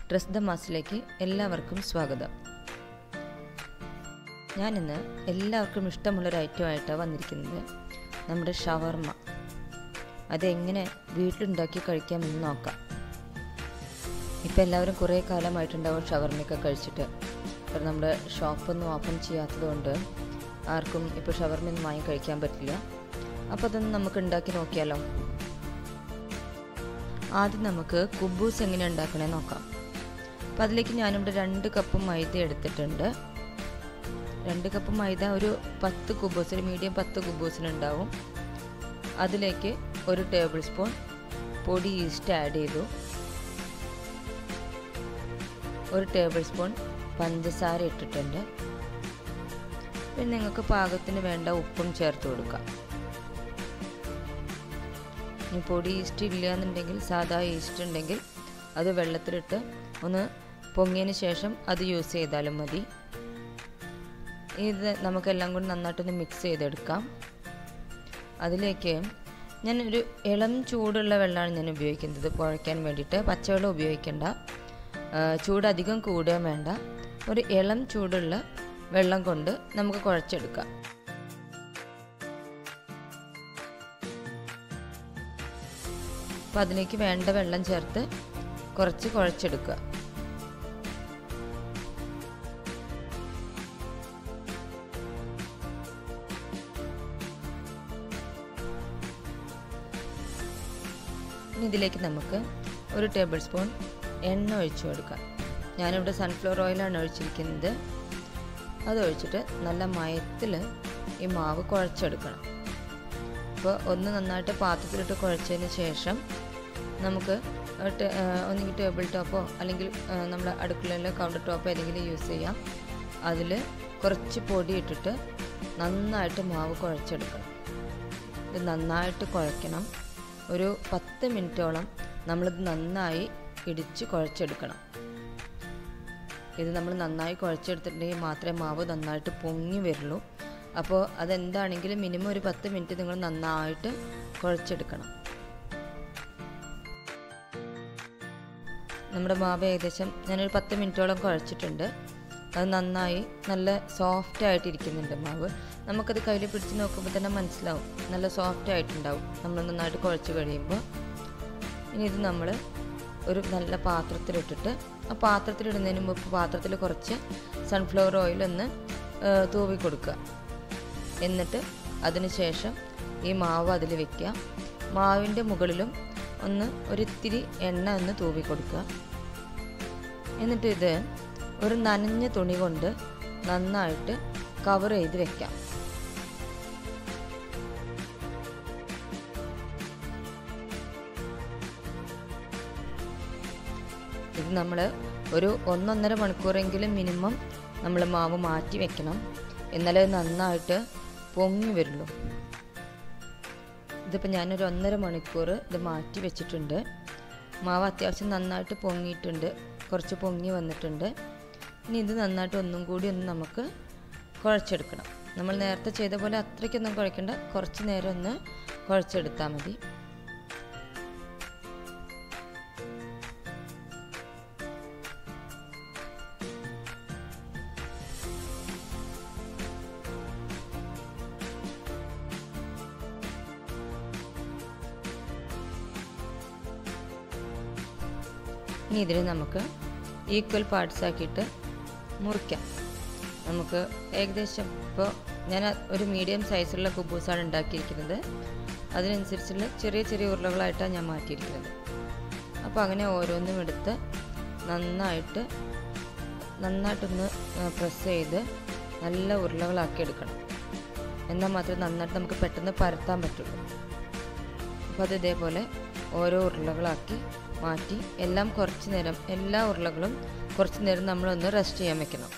truss the മാസിലേക്ക് എല്ലാവർക്കും സ്വാഗതം ഞാനിന്ന് എല്ലാവർക്കും ഇഷ്ടമുള്ളൊരു ഐറ്റമായിട്ടാണ് വന്നിരിക്കുന്നത് നമ്മുടെ ഷവർമ്മ അതെങ്ങനെ വീട്ടിലുണ്ടാക്കി കഴിക്കാമെന്ന് നോക്കാം ഇപ്പം എല്ലാവരും കുറേ കാലമായിട്ടുണ്ടാവും ഷവർമ്മയൊക്കെ കഴിച്ചിട്ട് ഇപ്പം നമ്മുടെ ഷോപ്പൊന്നും ഓപ്പൺ ചെയ്യാത്തതുകൊണ്ട് ആർക്കും ഇപ്പോൾ ഷവർമ്മയൊന്നും വാങ്ങി കഴിക്കാൻ പറ്റില്ല അപ്പോൾ അതൊന്ന് നമുക്ക് ഉണ്ടാക്കി നോക്കിയാലോ ആദ്യം നമുക്ക് കുബൂസ് എങ്ങനെ ഉണ്ടാക്കണേ നോക്കാം അപ്പോൾ അതിലേക്ക് ഞാനിവിടെ രണ്ട് കപ്പ് മൈദ എടുത്തിട്ടുണ്ട് രണ്ട് കപ്പ് മൈദ ഒരു പത്ത് കുബൂസ് ഒരു മീഡിയം പത്ത് കുബൂസിനുണ്ടാവും അതിലേക്ക് ഒരു ടേബിൾ സ്പൂൺ പൊടി ഈസ്റ്റ് ആഡ് ചെയ്തു ഒരു ടേബിൾ സ്പൂൺ പഞ്ചസാര ഇട്ടിട്ടുണ്ട് പിന്നെ നിങ്ങൾക്ക് പാകത്തിന് വേണ്ട ഉപ്പും ചേർത്ത് കൊടുക്കാം ഇനി പൊടി ഈസ്റ്റ് ഇല്ല എന്നുണ്ടെങ്കിൽ സാധാ ഈസ്റ്റ് ഉണ്ടെങ്കിൽ അത് വെള്ളത്തിലിട്ട് ഒന്ന് പൊങ്ങിയതിന് ശേഷം അത് യൂസ് ചെയ്താലും മതി ഇത് നമുക്കെല്ലാം കൂടി നന്നായിട്ടൊന്ന് മിക്സ് ചെയ്തെടുക്കാം അതിലേക്ക് ഞാൻ ഒരു ഇളം ചൂടുള്ള വെള്ളമാണ് ഞാൻ ഉപയോഗിക്കുന്നത് കുഴയ്ക്കാൻ വേണ്ടിയിട്ട് പച്ചവെള്ളം ഉപയോഗിക്കേണ്ട ചൂട് അധികം കൂടുകയും വേണ്ട ഒരു ഇളം ചൂടുള്ള വെള്ളം കൊണ്ട് നമുക്ക് കുഴച്ചെടുക്കാം അപ്പോൾ അതിലേക്ക് വേണ്ട വെള്ളം ചേർത്ത് കുറച്ച് കുഴച്ചെടുക്കുക ഇനി ഇതിലേക്ക് നമുക്ക് ഒരു ടേബിൾ സ്പൂൺ എണ്ണ ഒഴിച്ചു കൊടുക്കാം ഞാനിവിടെ സൺഫ്ലവർ ഓയിലാണ് ഒഴിച്ചിരിക്കുന്നത് അത് ഒഴിച്ചിട്ട് നല്ല മയത്തിൽ ഈ മാവ് കുഴച്ചെടുക്കണം അപ്പോൾ ഒന്ന് നന്നായിട്ട് പാത്രത്തിലിട്ട് കുഴച്ചതിന് ശേഷം നമുക്ക് ഒന്നുകിൽ ടേബിൾ ടോപ്പോ അല്ലെങ്കിൽ നമ്മുടെ അടുക്കളയിലെ കൗണ്ടർ ടോപ്പോ ഏതെങ്കിലും യൂസ് ചെയ്യാം അതിൽ കുറച്ച് പൊടി ഇട്ടിട്ട് നന്നായിട്ട് മാവ് കുഴച്ചെടുക്കണം ഇത് നന്നായിട്ട് കുഴയ്ക്കണം ഒരു പത്ത് മിനിറ്റോളം നമ്മളിത് നന്നായി ഇടിച്ച് കുഴച്ചെടുക്കണം ഇത് നമ്മൾ നന്നായി കുഴച്ചെടുത്തിട്ടുണ്ടെങ്കിൽ മാത്രമേ മാവ് നന്നായിട്ട് പൊങ്ങി വരുള്ളൂ അപ്പോൾ അതെന്താണെങ്കിലും മിനിമം ഒരു പത്ത് മിനിറ്റ് നിങ്ങൾ നന്നായിട്ട് കുഴച്ചെടുക്കണം നമ്മുടെ മാവ് ഏകദേശം ഞാനൊരു പത്ത് മിനിറ്റോളം കുഴച്ചിട്ടുണ്ട് അത് നന്നായി നല്ല സോഫ്റ്റ് ആയിട്ടിരിക്കുന്നുണ്ട് മാവ് നമുക്കത് കയ്യിൽ പിടിച്ച് നോക്കുമ്പോൾ തന്നെ മനസ്സിലാവും നല്ല സോഫ്റ്റ് ആയിട്ടുണ്ടാവും നമ്മൾ നന്നായിട്ട് കുഴച്ച് കഴിയുമ്പോൾ ഇനി ഇത് നമ്മൾ ഒരു നല്ല പാത്രത്തിലിട്ടിട്ട് ആ പാത്രത്തിലിടുന്നതിന് മുമ്പ് പാത്രത്തിൽ കുറച്ച് സൺഫ്ലവർ ഓയിൽ ഒന്ന് തൂവി കൊടുക്കുക എന്നിട്ട് അതിന് ശേഷം ഈ മാവ് അതിൽ വെക്കുക മാവിൻ്റെ മുകളിലും ഒന്ന് ഒരിത്തിരി എണ്ണ ഒന്ന് തൂവി കൊടുക്കുക എന്നിട്ട് ഇത് ഒരു നനഞ്ഞ തുണി കൊണ്ട് നന്നായിട്ട് കവർ ചെയ്ത് വെക്കാം ഇത് നമ്മൾ ഒരു ഒന്നൊന്നര മണിക്കൂറെങ്കിലും മിനിമം നമ്മൾ മാവ് മാറ്റി വെക്കണം എന്നാലേ നന്നായിട്ട് പൊങ്ങി വരുള്ളൂ ഇതിപ്പോൾ ഞാനൊരു ഒന്നര മണിക്കൂർ ഇത് മാറ്റി വെച്ചിട്ടുണ്ട് മാവ് അത്യാവശ്യം നന്നായിട്ട് പൊങ്ങിയിട്ടുണ്ട് കുറച്ച് പൊങ്ങി വന്നിട്ടുണ്ട് ഇനി ഇത് നന്നായിട്ട് ഒന്നും കൂടി ഒന്ന് നമുക്ക് കുഴച്ചെടുക്കണം നമ്മൾ നേരത്തെ ചെയ്ത പോലെ അത്രയ്ക്കൊന്നും കുഴക്കണ്ട കുറച്ച് നേരം ഒന്ന് കുഴച്ചെടുത്താൽ മതി ഇനി ഇതിൽ നമുക്ക് ഈക്വൽ പാർട്സ് ആക്കിയിട്ട് മുറിക്കാം നമുക്ക് ഏകദേശം ഇപ്പോൾ ഞാൻ ഒരു മീഡിയം സൈസുള്ള കുബൂസാണ് ഉണ്ടാക്കിയിരിക്കുന്നത് അതിനനുസരിച്ചുള്ള ചെറിയ ചെറിയ ഉരുളകളായിട്ടാണ് ഞാൻ മാറ്റിയിരിക്കുന്നത് അപ്പോൾ അങ്ങനെ ഓരോന്നും എടുത്ത് നന്നായിട്ട് നന്നായിട്ടൊന്ന് പ്രസ് ചെയ്ത് നല്ല ഉരുളകളാക്കി എടുക്കണം എന്നാൽ മാത്രമേ നന്നായിട്ട് നമുക്ക് പെട്ടെന്ന് പരത്താൻ പറ്റുള്ളൂ അപ്പോൾ അത് ഇതേപോലെ ഓരോ ഉരുളകളാക്കി മാറ്റി എല്ലാം കുറച്ച് നേരം എല്ലാ ഉരുളകളും കുറച്ച് നേരം നമ്മളൊന്ന് റെസ്റ്റ് ചെയ്യാൻ വെക്കണം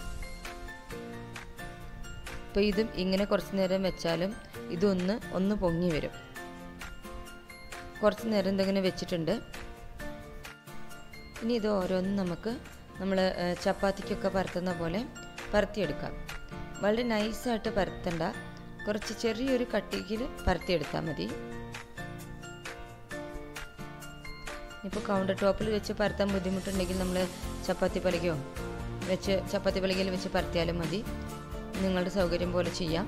അപ്പോൾ ഇതും ഇങ്ങനെ കുറച്ച് നേരം വെച്ചാലും ഇതൊന്ന് ഒന്ന് പൊങ്ങി വരും കുറച്ച് നേരം എന്തെങ്കിലും വെച്ചിട്ടുണ്ട് ഇനി ഇത് ഓരോന്നും നമുക്ക് നമ്മൾ ചപ്പാത്തിക്കൊക്കെ പരത്തുന്ന പോലെ പരത്തിയെടുക്കാം വളരെ നൈസായിട്ട് പരത്തണ്ട കുറച്ച് ചെറിയൊരു കട്ടിയിൽ പരത്തിയെടുത്താൽ മതി ഇപ്പോൾ കൗണ്ടർ ടോപ്പിൽ വെച്ച് പരത്താൻ ബുദ്ധിമുട്ടുണ്ടെങ്കിൽ നമ്മൾ ചപ്പാത്തി പലകയോ വെച്ച് ചപ്പാത്തി പലകയിൽ വെച്ച് പരത്തിയാലും മതി നിങ്ങളുടെ സൗകര്യം പോലെ ചെയ്യാം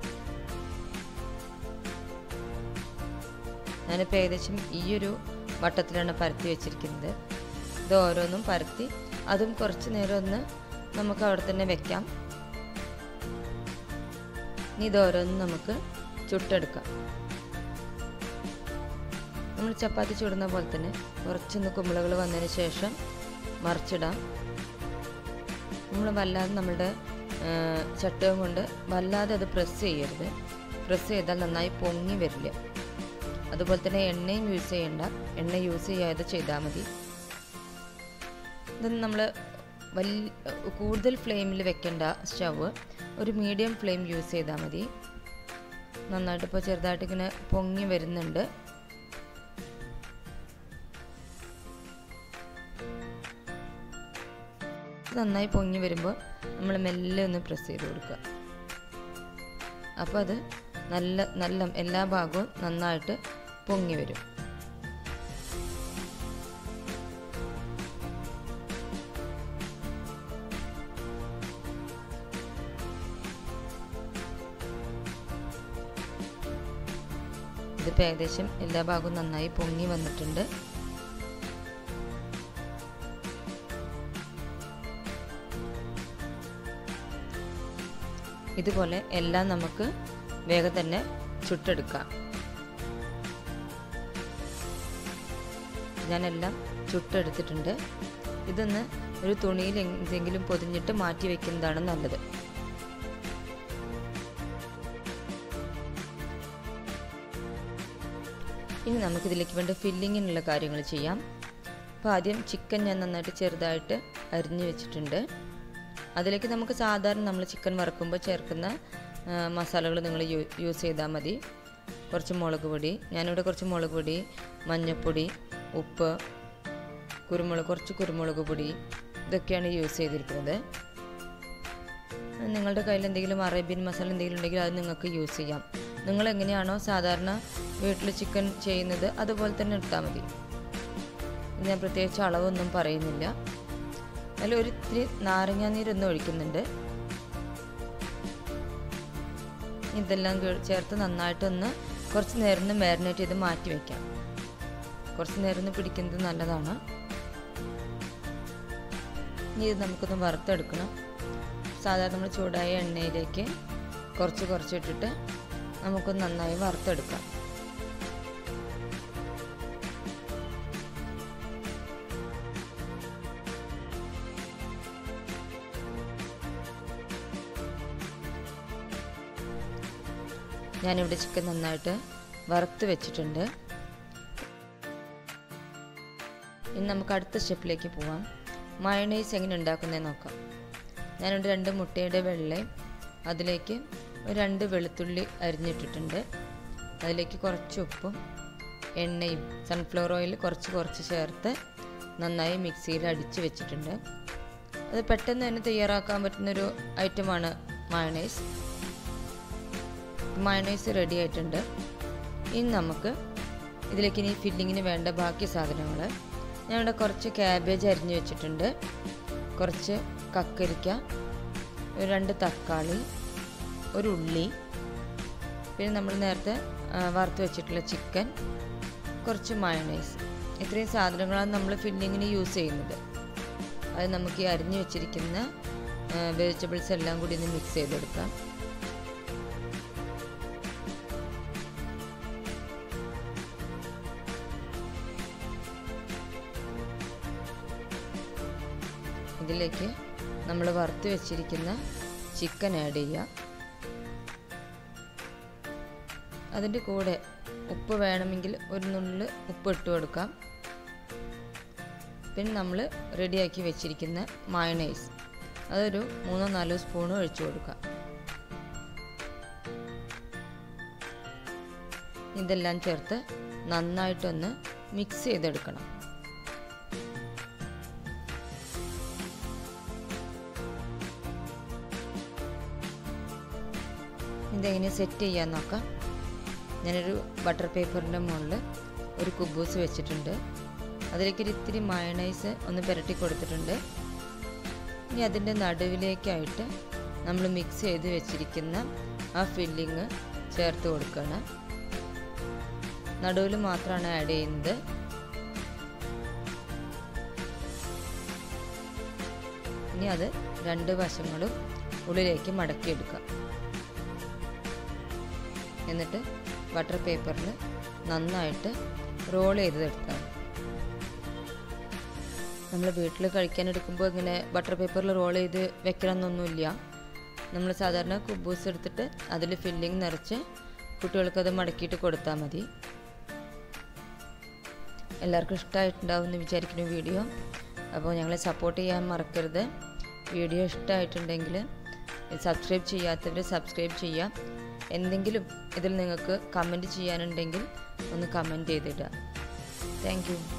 ഞാനിപ്പോൾ ഏകദേശം ഈ ഒരു വട്ടത്തിലാണ് പരത്തി വെച്ചിരിക്കുന്നത് ഇത് ഓരോന്നും പരത്തി അതും കുറച്ച് നേരം ഒന്ന് നമുക്ക് അവിടെ തന്നെ വെക്കാം ഇനി ഇത് ഓരോന്നും നമുക്ക് ചുട്ടെടുക്കാം നമ്മൾ ചപ്പാത്തി ചുടുന്ന പോലെ തന്നെ കുറച്ചൊന്ന് കുമ്പളകൾ വന്നതിന് ശേഷം മറിച്ചിടാം നമ്മൾ വല്ലാതെ നമ്മളുടെ ചട്ടകം കൊണ്ട് വല്ലാതെ അത് പ്രസ് ചെയ്യരുത് പ്രസ് ചെയ്താൽ നന്നായി പൊങ്ങി വരില്ല അതുപോലെ തന്നെ എണ്ണയും യൂസ് ചെയ്യണ്ട എണ്ണ യൂസ് ചെയ്യാതെ ചെയ്താൽ മതി ഇത് നമ്മൾ വലിയ കൂടുതൽ ഫ്ലെയിമിൽ വെക്കേണ്ട സ്റ്റവ് ഒരു മീഡിയം ഫ്ലെയിം യൂസ് ചെയ്താൽ മതി നന്നായിട്ട് ഇപ്പോൾ ചെറുതായിട്ട് ഇങ്ങനെ പൊങ്ങി വരുന്നുണ്ട് നന്നായി പൊങ്ങി വരുമ്പോൾ നമ്മൾ മെല്ലെ ഒന്ന് പ്രസ് ചെയ്ത് കൊടുക്കുക അപ്പോൾ അത് നല്ല നല്ല എല്ലാ ഭാഗവും നന്നായിട്ട് പൊങ്ങി വരും ഇതിപ്പോൾ ഏകദേശം എല്ലാ ഭാഗവും നന്നായി പൊങ്ങി വന്നിട്ടുണ്ട് ഇതുപോലെ എല്ലാം നമുക്ക് വേഗം തന്നെ ചുട്ടെടുക്കാം ഞാനെല്ലാം ചുട്ടെടുത്തിട്ടുണ്ട് ഇതൊന്ന് ഒരു തുണിയിൽ എന്തെങ്കിലും പൊതിഞ്ഞിട്ട് മാറ്റി വെക്കുന്നതാണ് നല്ലത് ഇനി നമുക്കിതിലേക്ക് വേണ്ട ഫില്ലിങ്ങിനുള്ള കാര്യങ്ങൾ ചെയ്യാം അപ്പോൾ ആദ്യം ചിക്കൻ ഞാൻ നന്നായിട്ട് ചെറുതായിട്ട് അരിഞ്ഞു വെച്ചിട്ടുണ്ട് അതിലേക്ക് നമുക്ക് സാധാരണ നമ്മൾ ചിക്കൻ വറക്കുമ്പോൾ ചേർക്കുന്ന മസാലകൾ നിങ്ങൾ യൂസ് ചെയ്താൽ മതി കുറച്ച് മുളക് പൊടി ഞാനിവിടെ കുറച്ച് മുളക് പൊടി മഞ്ഞൾപ്പൊടി ഉപ്പ് കുരുമുളക് കുറച്ച് കുരുമുളക് പൊടി ഇതൊക്കെയാണ് യൂസ് ചെയ്തിരിക്കുന്നത് നിങ്ങളുടെ കയ്യിൽ എന്തെങ്കിലും അറേബ്യൻ മസാല എന്തെങ്കിലും ഉണ്ടെങ്കിൽ അത് നിങ്ങൾക്ക് യൂസ് ചെയ്യാം നിങ്ങൾ എങ്ങനെയാണോ സാധാരണ വീട്ടിൽ ചിക്കൻ ചെയ്യുന്നത് അതുപോലെ തന്നെ എടുത്താൽ മതി ഞാൻ പ്രത്യേകിച്ച് അളവൊന്നും പറയുന്നില്ല അതിൽ ഒരു ഇത്തിരി നാരങ്ങ നീരൊന്ന് ഒഴിക്കുന്നുണ്ട് ഇതെല്ലാം ചേർത്ത് നന്നായിട്ടൊന്ന് കുറച്ച് നേരം ഒന്ന് മാരിനേറ്റ് ചെയ്ത് മാറ്റി വയ്ക്കാം കുറച്ച് നേരം ഒന്ന് പിടിക്കുന്നത് നല്ലതാണ് ഇനി ഇത് നമുക്കൊന്ന് വറുത്തെടുക്കണം സാധാരണ നമ്മൾ ചൂടായ എണ്ണയിലേക്ക് കുറച്ച് കുറച്ച് ഇട്ടിട്ട് നമുക്കൊന്ന് നന്നായി വറുത്തെടുക്കാം ഞാനിവിടെ ചിക്കൻ നന്നായിട്ട് വറുത്ത് വെച്ചിട്ടുണ്ട് ഇനി നമുക്ക് അടുത്ത സ്റ്റെപ്പിലേക്ക് പോവാം മയണൈസ് എങ്ങനെ ഉണ്ടാക്കുന്നതെന്ന് നോക്കാം ഞാനിവിടെ രണ്ട് മുട്ടയുടെ വെള്ളയും അതിലേക്ക് ഒരു രണ്ട് വെളുത്തുള്ളി അരിഞ്ഞിട്ടിട്ടുണ്ട് അതിലേക്ക് കുറച്ച് ഉപ്പും എണ്ണയും സൺഫ്ലവർ ഓയിൽ കുറച്ച് കുറച്ച് ചേർത്ത് നന്നായി മിക്സിയിൽ അടിച്ച് വെച്ചിട്ടുണ്ട് അത് പെട്ടെന്ന് തന്നെ തയ്യാറാക്കാൻ പറ്റുന്നൊരു ഐറ്റമാണ് മയണൈസ് മയണൈസ് റെഡി ആയിട്ടുണ്ട് ഇനി നമുക്ക് ഇതിലേക്ക് ഇനി ഫില്ലിങ്ങിന് വേണ്ട ബാക്കി സാധനങ്ങൾ ഞാനിവിടെ കുറച്ച് ക്യാബേജ് അരിഞ്ഞു വെച്ചിട്ടുണ്ട് കുറച്ച് കക്കരിക്ക ഒരു രണ്ട് തക്കാളി ഒരു ഉള്ളി പിന്നെ നമ്മൾ നേരത്തെ വറുത്ത് വെച്ചിട്ടുള്ള ചിക്കൻ കുറച്ച് മയണൈസ് ഇത്രയും സാധനങ്ങളാണ് നമ്മൾ ഫില്ലിങ്ങിന് യൂസ് ചെയ്യുന്നത് അത് നമുക്ക് ഈ അരിഞ്ഞു വെച്ചിരിക്കുന്ന വെജിറ്റബിൾസ് എല്ലാം കൂടി ഒന്ന് മിക്സ് ചെയ്തെടുക്കാം ഇതിലേക്ക് നമ്മൾ വറുത്ത് വെച്ചിരിക്കുന്ന ചിക്കൻ ആഡ് ചെയ്യുക അതിൻ്റെ കൂടെ ഉപ്പ് വേണമെങ്കിൽ ഒരു നുള്ളിൽ ഉപ്പ് ഇട്ട് കൊടുക്കാം പിന്നെ നമ്മൾ റെഡിയാക്കി വെച്ചിരിക്കുന്ന മയണൈസ് അതൊരു മൂന്നോ നാലോ സ്പൂൺ ഒഴിച്ചു കൊടുക്കാം ഇതെല്ലാം ചേർത്ത് നന്നായിട്ടൊന്ന് മിക്സ് ചെയ്തെടുക്കണം ഇതെങ്ങനെ സെറ്റ് ചെയ്യാൻ നോക്കാം ഞാനൊരു ബട്ടർ പേപ്പറിൻ്റെ മുകളിൽ ഒരു കുബൂസ് വെച്ചിട്ടുണ്ട് അതിലേക്ക് ഒരു ഇത്തിരി മയണൈസ് ഒന്ന് പുരട്ടി കൊടുത്തിട്ടുണ്ട് ഇനി അതിൻ്റെ നടുവിലേക്കായിട്ട് നമ്മൾ മിക്സ് ചെയ്ത് വെച്ചിരിക്കുന്ന ആ ഫില്ലിങ് ചേർത്ത് കൊടുക്കണം നടുവിൽ മാത്രമാണ് ആഡ് ചെയ്യുന്നത് ഇനി അത് രണ്ട് വശങ്ങളും ഉള്ളിലേക്ക് മടക്കിയെടുക്കാം എന്നിട്ട് ബട്ടർ പേപ്പറിൽ നന്നായിട്ട് റോൾ ചെയ്തെടുക്കാം നമ്മൾ വീട്ടിൽ കഴിക്കാൻ എടുക്കുമ്പോൾ ഇങ്ങനെ ബട്ടർ പേപ്പറിൽ റോൾ ചെയ്ത് വെക്കണമെന്നൊന്നുമില്ല നമ്മൾ സാധാരണ കുബൂസ് എടുത്തിട്ട് അതിൽ ഫില്ലിങ് നിറച്ച് കുട്ടികൾക്ക് അത് മടക്കിയിട്ട് കൊടുത്താൽ മതി എല്ലാവർക്കും ഇഷ്ടമായിട്ടുണ്ടാവും എന്ന് വിചാരിക്കുന്ന വീഡിയോ അപ്പോൾ ഞങ്ങളെ സപ്പോർട്ട് ചെയ്യാൻ മറക്കരുത് വീഡിയോ ഇഷ്ടമായിട്ടുണ്ടെങ്കിൽ സബ്സ്ക്രൈബ് ചെയ്യാത്തവർ സബ്സ്ക്രൈബ് ചെയ്യാം എന്തെങ്കിലും ഇതിൽ നിങ്ങൾക്ക് കമൻറ്റ് ചെയ്യാനുണ്ടെങ്കിൽ ഒന്ന് കമൻറ്റ് ചെയ്തിടുക താങ്ക് യു